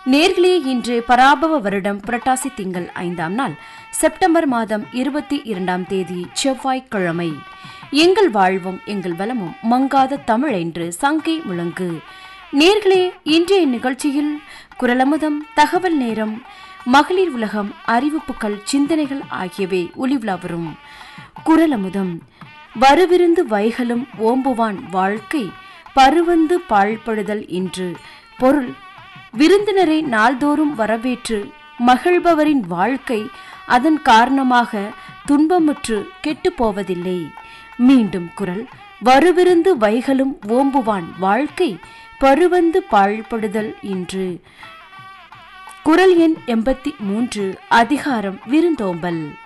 நேர்களே இன்று பராபவ வருடம் புரட்டாசி திங்கள் ஐந்தாம் நாள் செப்டம்பர் மாதம் இருபத்தி இரண்டாம் தேதி செவ்வாய்க்கிழமை எங்கள் வாழ்வும் எங்கள் வளமும் மங்காத தமிழ் என்று சங்கை முழங்கு நேர்களே இன்றைய நிகழ்ச்சியில் குரலமுதம் தகவல் நேரம் மகளிர் உலகம் அறிவிப்புகள் சிந்தனைகள் ஆகியவை ஒளிவிழா வரும் குரலமுதம் வருவிருந்து வைகளும் ஓம்புவான் வாழ்க்கை பருவந்து பாழ்படுதல் என்று பொருள் விருந்தினரை நாள்தோறும் வரவேற்று மகிழ்பவரின் வாழ்க்கை அதன் காரணமாக துன்பமுற்று கெட்டுப் போவதில்லை மீண்டும் குரல் வருவிருந்து வைகளும் ஓம்புவான் வாழ்க்கை பருவந்து பாழ்படுதல் இன்று குரல் எண் எண்பத்தி மூன்று அதிகாரம் விருந்தோம்பல்